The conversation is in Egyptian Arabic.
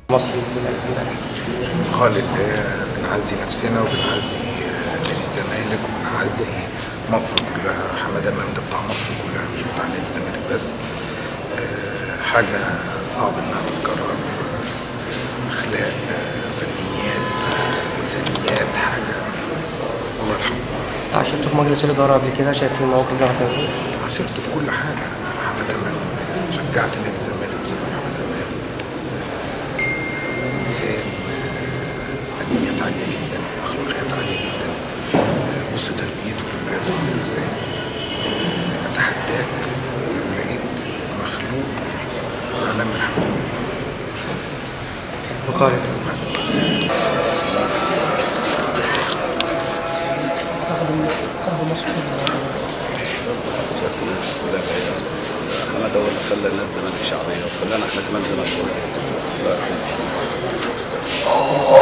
مصر الزمالك خالد آه، بنعزي نفسنا وبنعزي آه، نادي الزمالك وبنعزي مصر كلها حمد امام ده بتاع مصر كلها مش بتاع نادي الزمالك بس آه، حاجه صعب انها تتكرر آه، اخلاق آه، فنيات آه، انسانيات حاجه الله يرحمه عشرته في مجلس الإدارة قبل كده شايف الموقف ده هتعمل عاصرت في كل حاجه انا حمد امام شجعت نادي الزمالك بسبب حمد امام آه، انسان آه، فنيات عاليه جدا اخلاقيات عاليه جدا آه، بص تربيته لاولاده عامله ازاي آه، اتحداك لو لقيت مخلوق زعلان من حمد امام مش هو. وخالد شايف الناس كلها بعيدة حمد هو اللي خلى الناس زمان شعبية وخلانا احنا كمان زمان كلنا